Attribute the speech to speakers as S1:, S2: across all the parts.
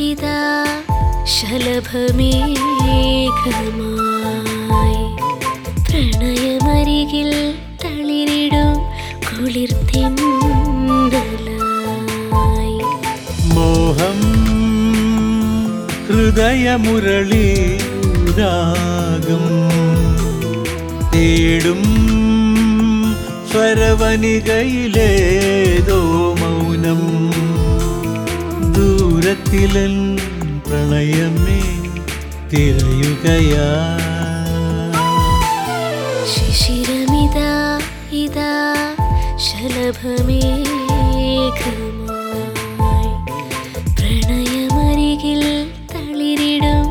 S1: ഇതാ ശലഭമേഘമായി പ്രണയമരികിൽ തളിരിടും കുളിർത്തിന്തലായി
S2: മോഹം ഹൃദയമുരളി രാഗം തേടും സ്വരവനികയിലേതോ മൗനം ദൂരത്തിലൻ പ്രണയമേ തിരയുകയാ
S1: ശിശിരമിതാ ഇതാ ശലഭമേഘമായി പ്രണയമരികിൽ തളിരിടും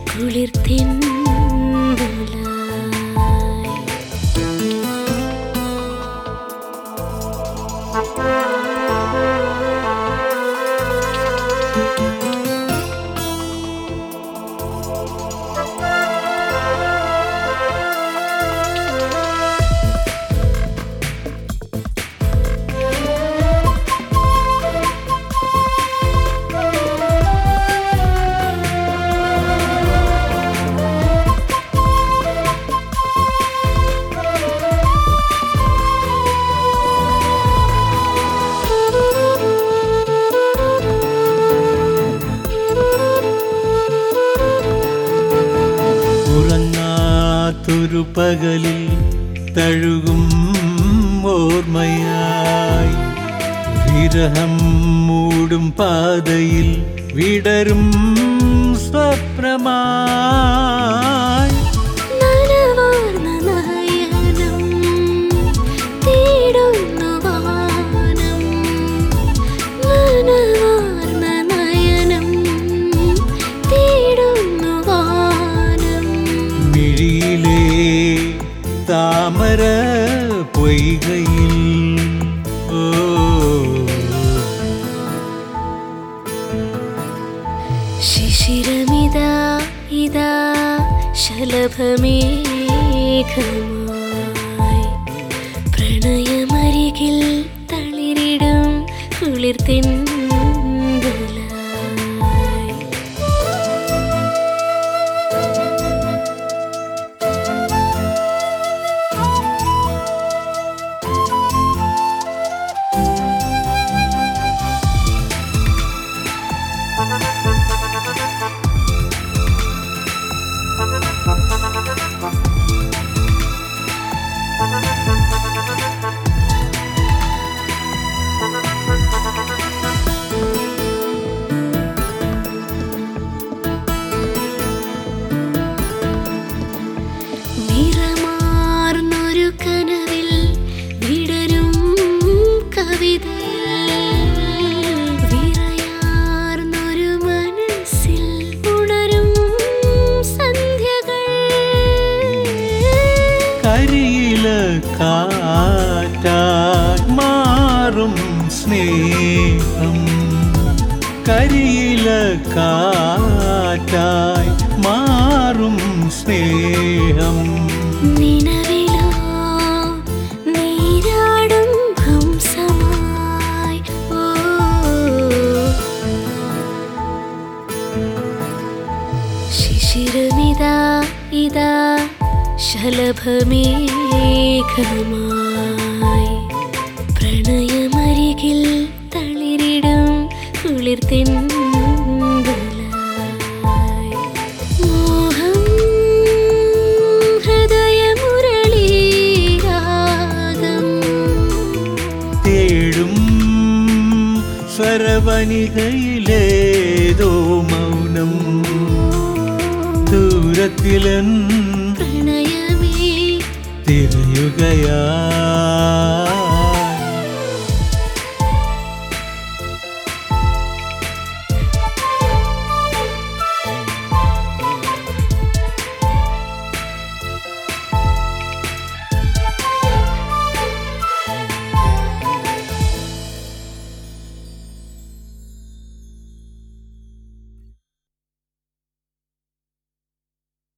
S1: കുളിർത്തിന്തലായി
S2: ഉറങ്ങാത്തൊരു പകലിൽ തഴുകും ഓർമ്മയായി വിരഹം മൂടും പാതയിൽ വിടരും സ്വപ്നമായി
S1: നനവാർന്ന നയനം തേടുന്നു വാനം നനവാർന്ന നയനം തേടുന്നു വാനം
S2: മിഴിയിലെ താമര പൊയ്കയിൽ ഓ
S1: ശിശിരമിതാ ഇതാ ശലഭമേഘമായി പ്രണയമരികിൽ തളിരിടും കുളിർത്തിന്തലായി നിറമാർന്നൊരു കനവിൽ വിടരും കവിതയിൽ വിറയാർന്നൊരു മനസ്സിൽ ഉണരും സന്ധ്യകൾ
S2: കരിയില കാറ്റായി മാറും സ്നേഹം കരിയില കാറ്റായി മാറും സ്നേഹം
S1: നിലവിലോ നീരാടും ഹംസമായി ഓ ശിശിരമിതാ ഇതാ ശലഭമേഘമായി പ്രണയമരികിൽ തളിരിടും കുളിർത്തിന്തലായി മോഹം ഹൃദയമുരളി രാഗം
S2: തേടും സ്വരവനികയിലേതോ മൗനം ദൂരത്തിലൻ
S1: പ്രണയമേ
S2: തിരയുകയാ